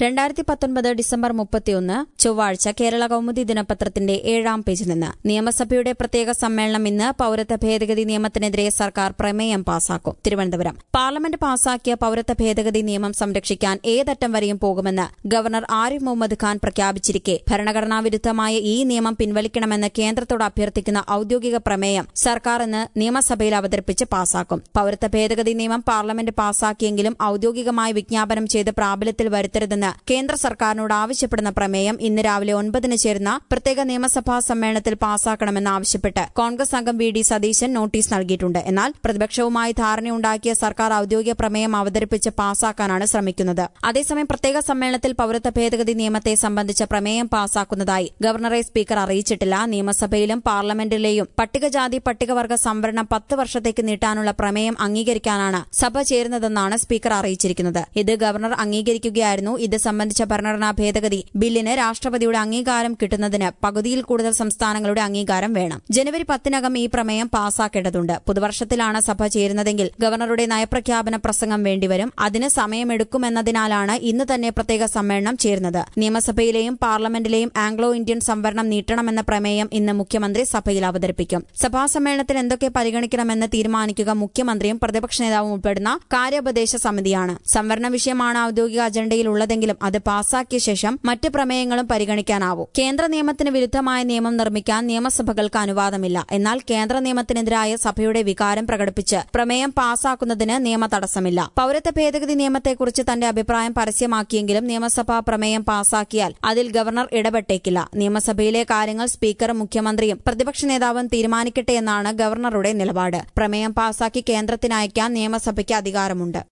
രണ്ടായിരത്തി പത്തൊൻപത് ഡിസംബർ മുപ്പത്തിയൊന്ന് ചൊവ്വാഴ്ച കേരള കൌമുദി ദിനപത്രത്തിന്റെ ഏഴാം പേജിൽ നിന്ന് നിയമസഭയുടെ പ്രത്യേക സമ്മേളനം ഇന്ന് പൌരത്വ ഭേദഗതി നിയമത്തിനെതിരെ സർക്കാർ പ്രമേയം പാസാക്കും തിരുവനന്തപുരം പാർലമെന്റ് പാസാക്കിയ പൌരത്വ ഭേദഗതി നിയമം സംരക്ഷിക്കാൻ ഏതറ്റം വരെയും പോകുമെന്ന് ഗവർണർ ആരിഫ് മുഹമ്മദ് ഖാൻ പ്രഖ്യാപിച്ചിരിക്കെ ഭരണഘടനാ വിരുദ്ധമായ ഈ നിയമം പിൻവലിക്കണമെന്ന് കേന്ദ്രത്തോട് അഭ്യർത്ഥിക്കുന്ന ഔദ്യോഗിക പ്രമേയം സർക്കാർ ഇന്ന് നിയമസഭയിൽ അവതരിപ്പിച്ച് പാസാക്കും പൌരത്വ ഭേദഗതി നിയമം പാർലമെന്റ് പാസാക്കിയെങ്കിലും ഔദ്യോഗികമായി വിജ്ഞാപനം ചെയ്ത് പ്രാബല്യത്തിൽ വരുത്തരുതെന്ന് കേന്ദ്ര സർക്കാരിനോട് ആവശ്യപ്പെടുന്ന പ്രമേയം ഇന്ന് രാവിലെ ഒൻപതിന് ചേരുന്ന പ്രത്യേക നിയമസഭാ സമ്മേളനത്തിൽ പാസാക്കണമെന്ന് ആവശ്യപ്പെട്ട് കോൺഗ്രസ് അംഗം വി ഡി സതീശൻ നോട്ടീസ് നൽകിയിട്ടുണ്ട് എന്നാൽ പ്രതിപക്ഷവുമായി ധാരണയുണ്ടാക്കിയ സർക്കാർ ഔദ്യോഗിക പ്രമേയം അവതരിപ്പിച്ച് പാസാക്കാനാണ് ശ്രമിക്കുന്നത് അതേസമയം പ്രത്യേക സമ്മേളനത്തിൽ പൌരത്വ ഭേദഗതി നിയമത്തെ സംബന്ധിച്ച പ്രമേയം പാസാക്കുന്നതായി ഗവർണറെ സ്പീക്കർ അറിയിച്ചിട്ടില്ല നിയമസഭയിലും പാർലമെന്റിലെയും പട്ടികജാതി പട്ടികവർഗ സംവരണം പത്ത് വർഷത്തേക്ക് നീട്ടാനുള്ള പ്രമേയം അംഗീകരിക്കാനാണ് സഭ ചേരുന്നതെന്നാണ് സ്പീക്കർ അറിയിച്ചിരിക്കുന്നത് ഇത് ഗവർണർ അംഗീകരിക്കുകയായിരുന്നു ഇത് സംബന്ധിച്ച ഭരണഘടനാ ഭേദഗതി ബില്ലിന് രാഷ്ട്രപതിയുടെ അംഗീകാരം കിട്ടുന്നതിന് പകുതിയിൽ കൂടുതൽ സംസ്ഥാനങ്ങളുടെ അംഗീകാരം വേണം ജനുവരി പത്തിനകം ഈ പ്രമേയം പാസാക്കേണ്ടതുണ്ട് പുതുവർഷത്തിലാണ് സഭ ചേരുന്നതെങ്കിൽ ഗവർണറുടെ നയപ്രഖ്യാപന പ്രസംഗം വേണ്ടിവരും അതിന് സമയമെടുക്കുമെന്നതിനാലാണ് ഇന്ന് തന്നെ പ്രത്യേക സമ്മേളനം ചേരുന്നത് നിയമസഭയിലെയും പാർലമെന്റിലെയും ആംഗ്ലോ ഇന്ത്യൻ സംവരണം നീട്ടണമെന്ന പ്രമേയം ഇന്ന് മുഖ്യമന്ത്രി സഭയിൽ അവതരിപ്പിക്കും സഭാ സമ്മേളനത്തിൽ എന്തൊക്കെ പരിഗണിക്കണമെന്ന് തീരുമാനിക്കുക മുഖ്യമന്ത്രിയും പ്രതിപക്ഷ നേതാവും ഉൾപ്പെടുന്ന കാര്യോപദേശ സമിതിയാണ് സംവരണ വിഷയമാണ് ഔദ്യോഗിക അജണ്ടയിലുള്ളതെങ്കിലും അത് പാസാക്കിയ ശേഷം മറ്റ് പ്രമേയങ്ങളും പരിഗണിക്കാനാവും കേന്ദ്ര നിയമത്തിന് വിരുദ്ധമായ നിയമം നിർമ്മിക്കാൻ നിയമസഭകൾക്ക് അനുവാദമില്ല എന്നാൽ കേന്ദ്ര നിയമത്തിനെതിരായ സഭയുടെ വികാരം പ്രകടിപ്പിച്ച് പ്രമേയം പാസാക്കുന്നതിന് നിയമ തടസ്സമില്ല പൌരത്വ ഭേദഗതി നിയമത്തെക്കുറിച്ച് തന്റെ അഭിപ്രായം പരസ്യമാക്കിയെങ്കിലും നിയമസഭാ പ്രമേയം പാസാക്കിയാൽ അതിൽ ഗവർണർ ഇടപെട്ടേക്കില്ല നിയമസഭയിലെ കാര്യങ്ങൾ സ്പീക്കറും മുഖ്യമന്ത്രിയും പ്രതിപക്ഷ നേതാവും തീരുമാനിക്കട്ടെ എന്നാണ് ഗവർണറുടെ നിലപാട് പ്രമേയം പാസാക്കി കേന്ദ്രത്തിന് അയക്കാൻ നിയമസഭയ്ക്ക് അധികാരമുണ്ട്